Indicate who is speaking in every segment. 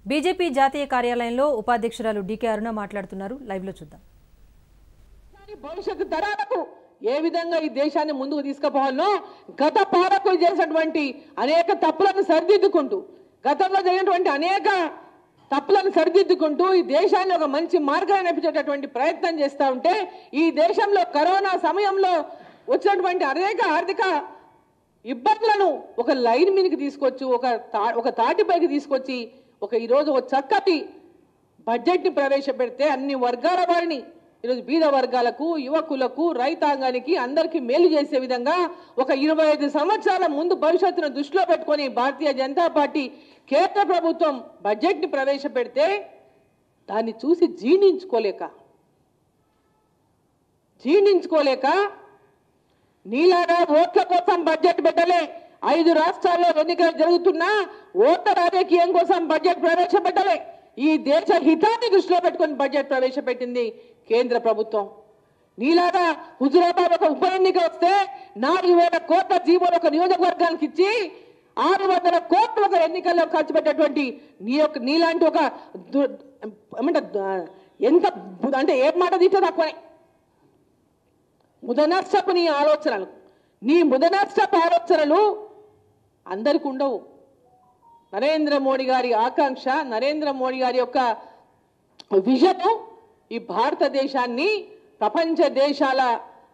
Speaker 1: BJP జాతీయ కార్యాలయంలో ఉపాధ్యక్షురాలు DK అరుణ మాట్లాడుతున్నారు లైవ్లో చూద్దాం
Speaker 2: కానీ భవిష్యత్తు తరాలకు ఏ విధంగా ఈ దేశాన్ని ముందుకు తీసుకుపోవాలో గత పాలకులు చేసినటువంటి అనేక తప్పులను సరిదిద్దుకుంటూ గతంలో జరిగినటువంటి అనేక తప్పులను సరిదిద్దుకుంటూ ఈ దేశాన్ని ఒక మంచి మార్గాన్ని నడిపించేటటువంటి ప్రయత్నం చేస్తూ ఉంటే ఈ దేశంలో కరోనా సమయంలో వచ్చినటువంటి అనేక ఆర్థిక ఇబ్బందులను ఒక లైన్ మీదకి తీసుకొచ్చి ఒక తా ఒక తాటిపైకి తీసుకొచ్చి ఒక ఈరోజు ఒక చక్కటి బడ్జెట్ని ప్రవేశపెడితే అన్ని వర్గాల వారిని ఈరోజు బీద వర్గాలకు యువకులకు రైతాంగానికి అందరికీ మేలు చేసే విధంగా ఒక ఇరవై ఐదు సంవత్సరాల ముందు భవిష్యత్తును దృష్టిలో పెట్టుకొని భారతీయ జనతా పార్టీ కేంద్ర ప్రభుత్వం బడ్జెట్ని ప్రవేశపెడితే దాన్ని చూసి జీర్ణించుకోలేక జీర్ణించుకోలేక నీలాగా ఓట్ల కోసం బడ్జెట్ పెట్టలే ఐదు రాష్ట్రాల్లో ఎన్నికలు జరుగుతున్నా ఓట్ల రాజకీయం కోసం బడ్జెట్ ప్రవేశపెట్టలే ఈ దేశ హితాన్ని దృష్టిలో పెట్టుకొని బడ్జెట్ ప్రవేశపెట్టింది కేంద్ర ప్రభుత్వం నీలాగా హుజురాబాద్ ఒక ఉప ఎన్నిక వస్తే నాలుగు వేల కోట్ల జీవోలు ఒక నియోజకవర్గానికి ఇచ్చి ఆరు వందల కోట్ల ఒక ఎన్నికల్లో ఖర్చు పెట్టేటువంటి నీ యొక్క నీలాంటి ఒక దు- ఏమంటే ద- ఎంత బు- అంటే ఏ మాట తీస్తే తక్కువనే ముదనష్టపు నీ ఆలోచనలు నీ ముదనష్టపు ఆలోచనలు అందరికి ఉండవు నరేంద్ర మోడీ గారి ఆకాంక్ష నరేంద్ర మోడీ గారి యొక్క విజన్ ఈ భారతదేశాన్ని ప్రపంచ దేశాల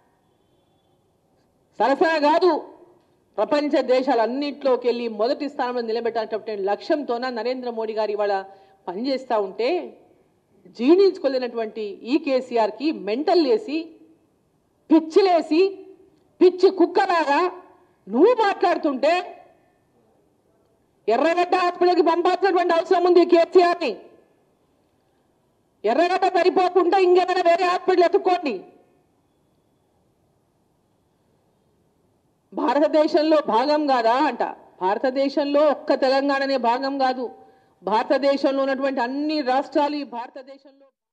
Speaker 2: సరసన కాదు ప్రపంచ దేశాలన్నింటిలోకి వెళ్ళి మొదటి స్థానంలో నిలబెట్టాలన్నటువంటి లక్ష్యంతోన నరేంద్ర మోడీ గారు ఇవాళ పనిచేస్తూ ఉంటే జీర్ణించుకోలేనటువంటి ఈ కేసీఆర్కి మెంటల్ వేసి పిచ్చిలేసి పిచ్చి కుక్కలాగా నువ్వు మాట్లాడుతుంటే ఎర్రగడ్డ హాస్పిటల్కి పంపాల్సినటువంటి అవసరం ఉంది కేసీఆర్ని ఎర్రగడ్డ సరిపోకుండా ఇంకేమైనా వేరే హాస్పిటల్ ఎత్తుక్కోండి భారతదేశంలో భాగం కాదా అంట భారతదేశంలో ఒక్క తెలంగాణనే భాగం కాదు భారతదేశంలో ఉన్నటువంటి అన్ని రాష్ట్రాలు ఈ భారతదేశంలో